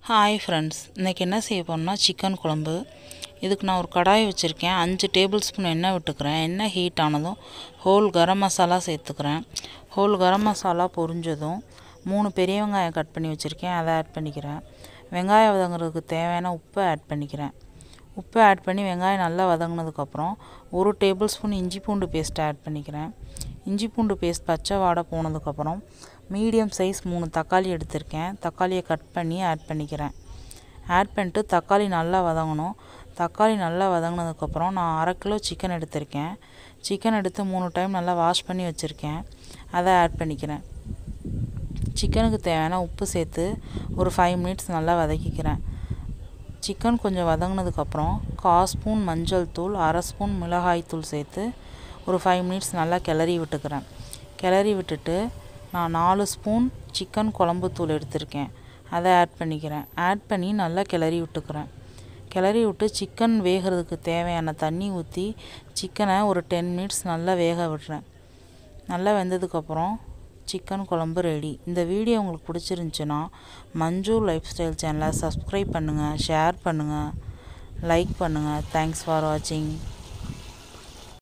hi friends இன்றைக்கி என்ன செய்ய போகிறோம்னா சிக்கன் குழம்பு இதுக்கு நான் ஒரு கடாய் வச்சுருக்கேன் அஞ்சு டேபிள் ஸ்பூன் எண்ணெய் விட்டுக்கிறேன் எண்ணெய் ஹீட் ஆனதும் ஹோல் கரம் மசாலா சேர்த்துக்கிறேன் ஹோல் கரம் மசாலா பொரிஞ்சதும் மூணு பெரிய வெங்காயம் கட் பண்ணி வச்சுருக்கேன் அதை ஆட் பண்ணிக்கிறேன் வெங்காயம் வதங்குறதுக்கு தேவையான உப்பை ஆட் பண்ணிக்கிறேன் உப்பை ஆட் பண்ணி வெங்காயம் நல்லா வதங்கினதுக்கப்புறம் ஒரு டேபிள் ஸ்பூன் இஞ்சி பூண்டு பேஸ்ட்டை ஆட் பண்ணிக்கிறேன் இஞ்சி பூண்டு பேஸ்ட் பச்சை வாடை போனதுக்கப்புறம் மீடியம் சைஸ் மூணு தக்காளி எடுத்திருக்கேன் தக்காளியை கட் பண்ணி ஆட் பண்ணிக்கிறேன் ஆட் பண்ணிட்டு தக்காளி நல்லா வதங்கணும் தக்காளி நல்லா வதங்கினதுக்கப்புறம் நான் அரை கிலோ சிக்கன் எடுத்திருக்கேன் சிக்கன் எடுத்து மூணு டைம் நல்லா வாஷ் பண்ணி வச்சுருக்கேன் அதை ஆட் பண்ணிக்கிறேன் சிக்கனுக்கு தேவையான உப்பு சேர்த்து ஒரு ஃபைவ் மினிட்ஸ் நல்லா வதக்கிக்கிறேன் சிக்கன் கொஞ்சம் வதங்கினதுக்கப்புறம் கால் ஸ்பூன் மஞ்சள் தூள் அரை ஸ்பூன் மிளகாய் தூள் சேர்த்து ஒரு ஃபைவ் மினிட்ஸ் நல்லா கிளறி விட்டுக்கிறேன் கிளறி விட்டுட்டு நான் நாலு ஸ்பூன் சிக்கன் குழம்பு தூள் எடுத்திருக்கேன் அதை ஆட் பண்ணிக்கிறேன் ஆட் பண்ணி நல்லா கிளறி விட்டுக்கிறேன் கிளறி விட்டு சிக்கன் வேகிறதுக்கு தேவையான தண்ணி ஊற்றி சிக்கனை ஒரு டென் மினிட்ஸ் நல்லா வேக விடுறேன் நல்லா வெந்ததுக்கப்புறம் சிக்கன் குழம்பு ரெடி இந்த வீடியோ உங்களுக்கு பிடிச்சிருந்துச்சுன்னா மஞ்சு லைஃப் ஸ்டைல் சேனலை சப்ஸ்கிரைப் பண்ணுங்கள் ஷேர் பண்ணுங்கள் லைக் பண்ணுங்கள் தேங்க்ஸ் ஃபார் வாட்சிங்